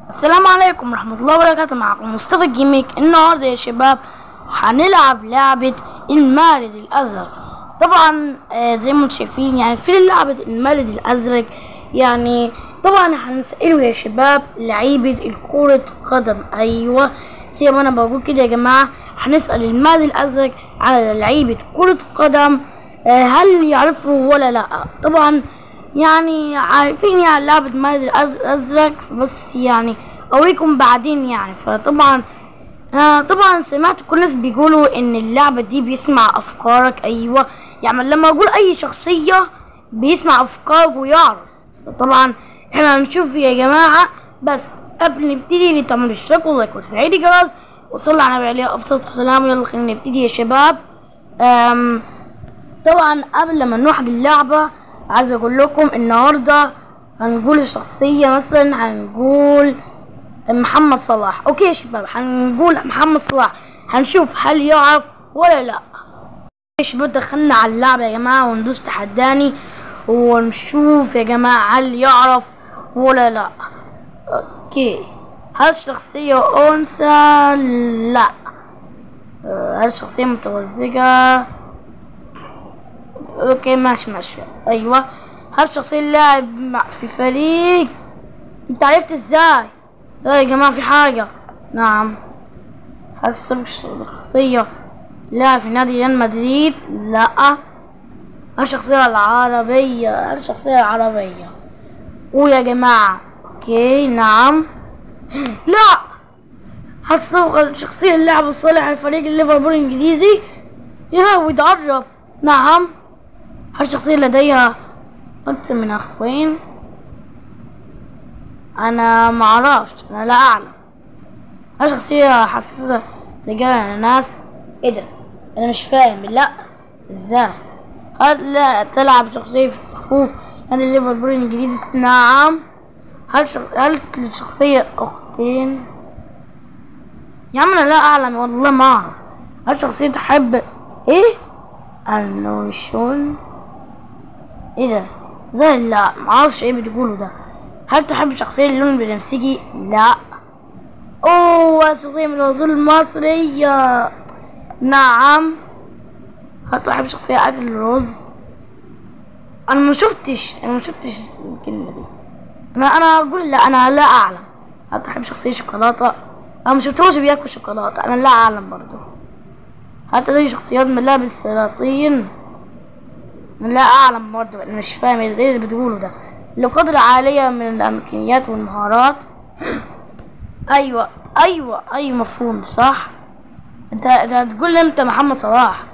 السلام عليكم ورحمة الله وبركاته معكم مصطفى الجيميك النهاردة يا شباب هنلعب لعبة المارد الأزرق طبعا آه زي ما انتم شايفين يعني في لعبة المارد الأزرق يعني طبعا هنسأله يا شباب لعيبة الكرة قدم أيوة زي ما أنا بقول كده يا جماعة هنسأل المارد الأزرق على لعيبة كرة قدم آه هل يعرفوا ولا لأ طبعا يعني عارفين يعني لعبة مارد الأزرق بس يعني أوريكم بعدين يعني فطبعا آه طبعا سمعت كل الناس بيقولوا إن اللعبة دي بيسمع أفكارك أيوة يعني لما أقول أي شخصية بيسمع أفكارك ويعرف فطبعا احنا هنشوف يا جماعة بس قبل نبتدي تعملوا اشتراك ولايك وتفعيل الجرس وصلوا على النبي عليه أفضل السلام يلا خلينا نبتدي يا شباب أم طبعا قبل ما نروح اللعبة عايز اقول لكم النهارده هنقول الشخصية مثلا هنقول محمد صلاح اوكي يا شباب هنقول محمد صلاح هنشوف هل يعرف ولا لا يا شباب دخلنا على اللعبة يا جماعة وندوس تحداني ونشوف يا جماعة هل يعرف ولا لا اوكي هل شخصية انثى لا هل شخصية متوزجة اوكي ماشي ماشي ايوه هل شخصية لاعب مع في فريق انت عرفت ازاي لا يا جماعة في حاجة نعم هل سبق شخصية لاعب في نادي ريال مدريد لا هل شخصية العربية هل شخصية عربية ويا جماعة اوكي نعم لا هل سبق شخصية اللاعب الصالح لفريق ليفربول الانجليزي يا ويتعرب نعم هل الشخصية لديها أكثر من أخوين؟ أنا معرفش أنا لا أعلم هل شخصية حساسة تجاه الناس؟ إيه ده؟ أنا مش فاهم لا إزاي؟ هل لا تلعب شخصية في صفوف نادي ليفربول الإنجليزي؟ نعم هل شخ... هل الشخصية أختين؟ يا عم أنا لا أعلم والله ما أعرف هل شخصية تحب إيه؟ النوشون ايه ده زي لا معرفش ايه بتقولوا ده هل تحب شخصية اللون البنفسجي لا اوه شخصية من الوصول المصرية نعم هل تحب شخصية اكل الرز انا ما شفتش انا ما شفتش الكلمة دي انا انا اقول لا انا لا اعلم هل تحب شخصية شوكولاتة انا ما شفتوش بياكل شوكولاتة انا لا اعلم برضه هل تدري شخصيات ملابس سلاطين لا اعلم برضه انا مش فاهم ايه اللي بتقوله ده له قدرة عالية من الامكانيات والمهارات ايوه ايوه ايوه مفهوم صح انت انت هتقول لي انت محمد صلاح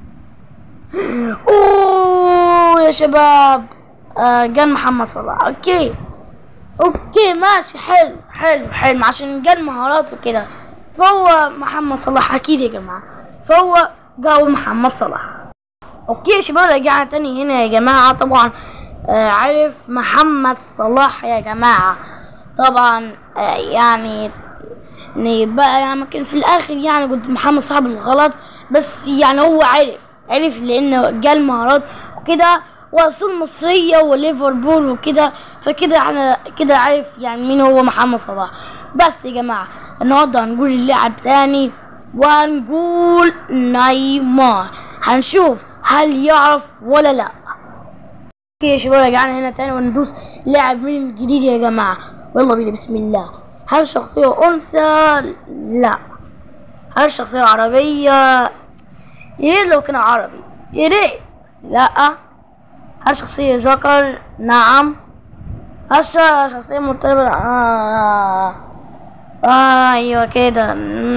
اوه يا شباب آه قال محمد صلاح اوكي اوكي ماشي حلو حلو حلو عشان قال مهارات وكده فهو محمد صلاح اكيد يا جماعه فهو قال محمد صلاح اوكي يا شباب رجعنا تاني هنا يا جماعة طبعا آه عرف محمد صلاح يا جماعة طبعا آه يعني بقى يعني كان في الاخر يعني قلت محمد صاحب الغلط بس يعني هو عرف عرف لانه قال مهارات وكده واصول مصرية وليفربول وكده فكده انا كده عارف يعني مين هو محمد صلاح بس يا جماعة النهارده هنقول اللاعب تاني وهنقول نيمار هنشوف هل يعرف ولا لا اوكي يا شباب رجعنا هنا تاني وندوس لاعب من الجديد يا جماعة يلا بينا بسم الله هل شخصية أنثى؟ لا هل شخصية عربية؟ يا ريت لو كان عربي يا ريت بس لا هل شخصية ذكر؟ نعم هل شخصية مرتبطة؟ آه. آه أيوة كده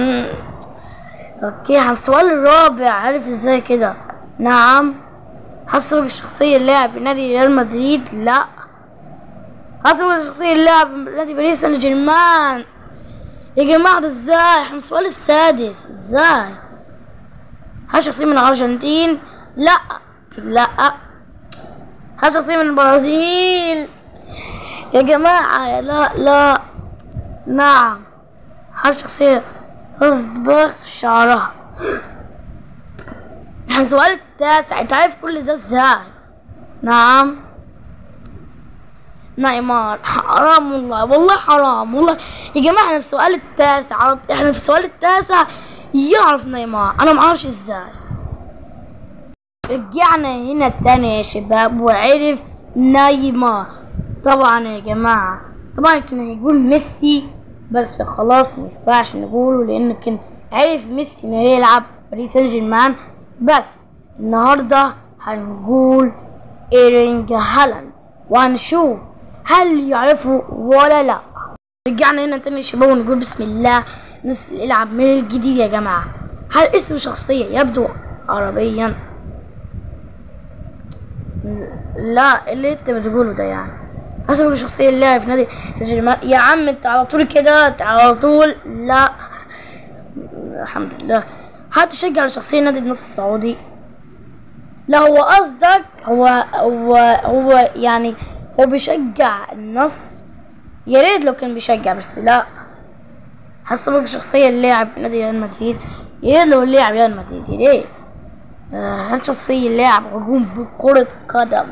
اوكي السؤال الرابع عارف ازاي كده نعم حسب الشخصية اللاعب في نادي ريال مدريد لا حسب الشخصية اللاعب في نادي باريس سان جيرمان يا جماعة ده ازاي احنا السؤال السادس ازاي هل شخصية من الأرجنتين لا لا هل شخصية من البرازيل يا جماعة لا لا نعم هل شخصية تصبغ شعرها السؤال التاسع انت عارف كل ده ازاي نعم نيمار حرام والله والله حرام والله يا جماعة احنا في السؤال التاسع على- احنا في السؤال التاسع يعرف نيمار انا معرفش ازاي رجعنا هنا تاني يا شباب وعرف نيمار طبعا يا جماعة طبعا كان هيقول ميسي بس خلاص مينفعش نقوله لان كان عرف ميسي انه يلعب باريس سان جيرمان بس النهارده هنقول ايرينج هالاند وهنشوف هل يعرفه ولا لا رجعنا هنا تاني يا شباب ونقول بسم الله نس- نلعب من الجديد يا جماعة هل اسم شخصية يبدو عربيا لا اللي انت بتقوله ده يعني اسم الشخصية اللي في نادي تجربة يا عم انت على طول كده انت على طول لا الحمد لله هتشجع شخصية نادي النصر السعودي لا هو قصدك هو هو هو يعني هو بيشجع النصر يا ريت لو كان بيشجع بس لا حسبك شخصية اللاعب في نادي ريال مدريد يا ريت لو اللاعب ريال مدريد يا ريت آه، هل شخصية اللاعب هجوم بكرة قدم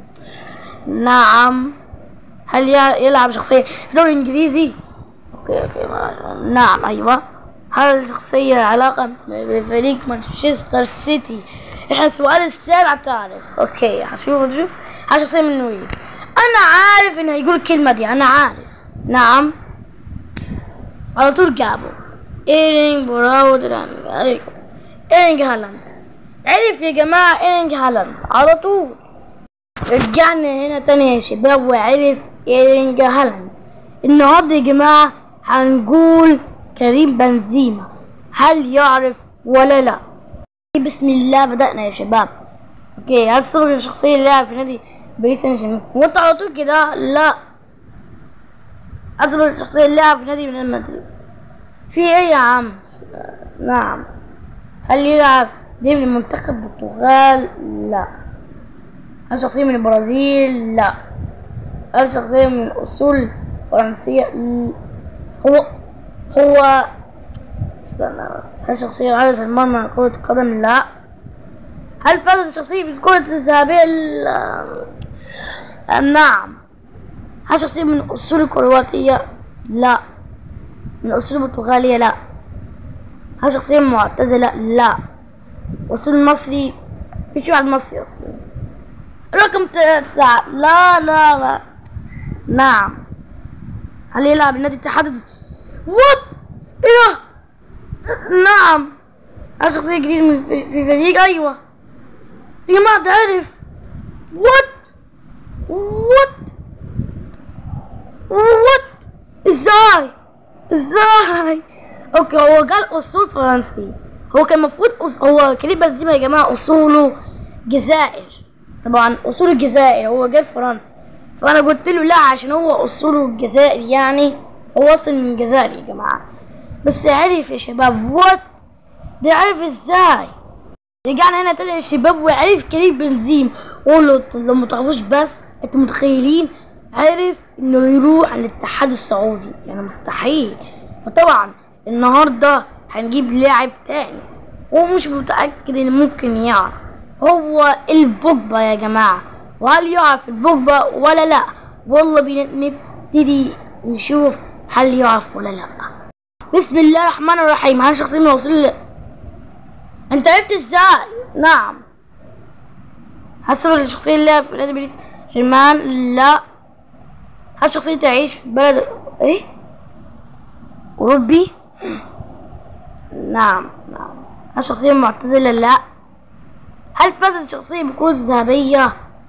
نعم هل ي- يلعب شخصية في الدوري الإنجليزي أوكي أوكي ما- نعم أيوة هل الشخصية علاقة بفريق مانشستر سيتي احنا السؤال السابع تعرف اوكي هشوف هشوف هل شخصية من نويل انا عارف انه هيقول الكلمة دي انا عارف نعم على طول جابه ايرينج براود ايوه ايرينج هالاند عرف يا جماعة ايرينج هالاند على طول رجعنا هنا تاني يا شباب وعرف ايرينج هالاند النهارده يا جماعة هنقول كريم بنزيما هل يعرف ولا لا بسم الله بدأنا يا شباب اوكي هل صبر الشخصية اللي لعب في نادي باريس سان جيرمان وانت على طول كده لا هل صبر الشخصية اللي لعب في نادي ريال مدريد في ايه يا عم نعم هل يلعب ضمن منتخب البرتغال لا هل شخصية من البرازيل لا هل شخصية من أصول فرنسية ل- هو هو استنى بس هل شخصية حارس المرمى كرة قدم لا هل فازت الشخصية بالكرة الذهبية ال- آه، نعم هل شخصية من أصول الكرواتية لا من أصول البرتغالية لا هل شخصية معتزلة لا أصول مصري مفيش واحد مصري أصلا رقم تسعة لا لا لا نعم هل يلعب نادي الاتحاد وات ايه ده؟ نعم هل شخصية جديدة من في في فريق ايوه يا جماعة تعرف وات وات وات ازاي ازاي اوكي هو قال اصول فرنسي هو كان المفروض أص... هو كريم بنزيما يا جماعة اصوله جزائر طبعا اصول الجزائر هو جاي فرنسي فانا قلت له لا عشان هو اصوله الجزائر يعني هو اصل من الجزائر يا جماعة بس عرف يا شباب وات ده عرف ازاي رجعنا هنا تاني يا شباب وعرف كريم بنزيم قولوا لو ما تعرفوش بس انتوا متخيلين عرف انه يروح الاتحاد السعودي يعني مستحيل فطبعا النهارده هنجيب لاعب تاني هو مش متأكد ان ممكن يعرف هو البوجبا يا جماعة وهل يعرف البوجبا ولا لا والله بنبتدي نشوف هل يعرف ولا لا بسم الله الرحمن الرحيم هل شخصية من وصول انت عرفت ازاي نعم حسب الشخصية اللي في نادي باريس جيرمان لا هل شخصية تعيش في بلد ايه اوروبي نعم نعم هل شخصية معتزلة لا هل فازت الشخصية بكرة ذهبية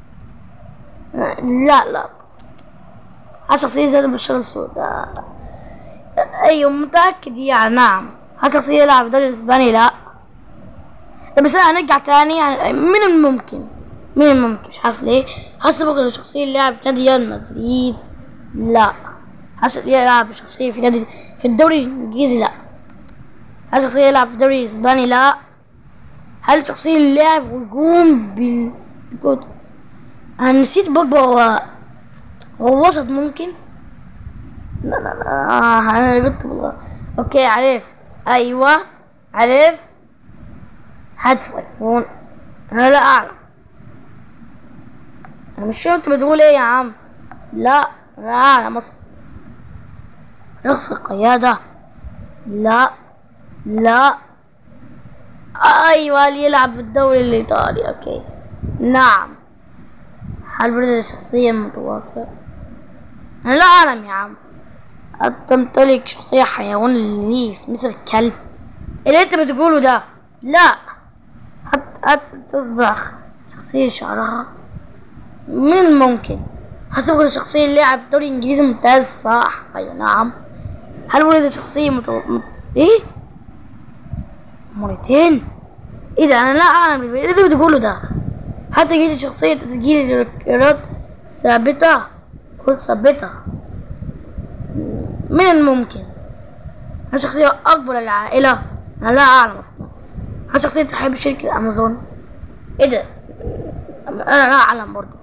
لا لا هل شخصية زادة بالشارة السوداء ايوه متأكد يعني نعم هل شخصية يلعب في الدوري الاسباني لا طب بس هنرجع تاني يعني من الممكن من الممكن مش عارف ليه حسب الشخصية اللي لعب في نادي ريال مدريد لا حسب يلعب شخصية في نادي في الدوري الانجليزي لا هل شخصية يلعب في الدوري الاسباني لا هل شخصية اللاعب ويقوم بال بالكود انا نسيت بوجبا هو هو وسط ممكن لا لا لا آه انا قلت والله اوكي عرفت ايوه عرفت هات ايفون انا لا اعلم انا مش شايف انت بتقول ايه يا عم لا لا على مصر رخص القيادة لا لا أيوة اللي يلعب في الدوري الإيطالي أوكي نعم هل برد الشخصية المتوفى أنا لا أعلم يا عم أنت تمتلك شخصية حيوان أليف مثل الكلب اللي أنت بتقوله ده لا حتى تصبح شخصية شعرها من الممكن حسب الشخصية اللي لعب في الدوري الإنجليزي ممتاز صح أيوة نعم هل ولدت شخصية متو... مت... إيه؟ مرتين؟ إيه ده أنا لا أعلم إيه اللي بتقوله ده؟ حتى جيت شخصية تسجيل الذكريات ثابتة كل ثابتة من الممكن هل شخصية أكبر للعائلة؟ أنا لا أعلم أصلا هل شخصية تحب شركة أمازون؟ إيه ده؟ أنا لا أعلم برضه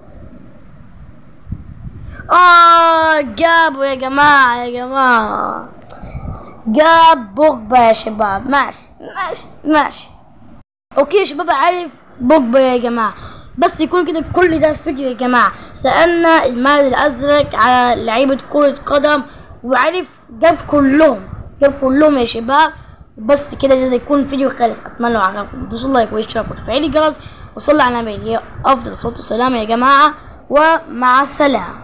آه جابوا يا جماعة يا جماعة جاب بوجبا يا شباب ماشي ماشي ماشي اوكي يا شباب عارف بوجبا يا جماعة بس يكون كده كل ده فيديو يا جماعة سألنا المال الأزرق على لعيبة كرة قدم وعرف جاب كلهم جاب كلهم يا شباب بس كده ده يكون فيديو خالص اتمنى لو عجبكم دوسوا لايك واشتركوا وتفعيل الجرس وصلوا على النبي افضل صوت والسلام يا جماعه ومع السلامه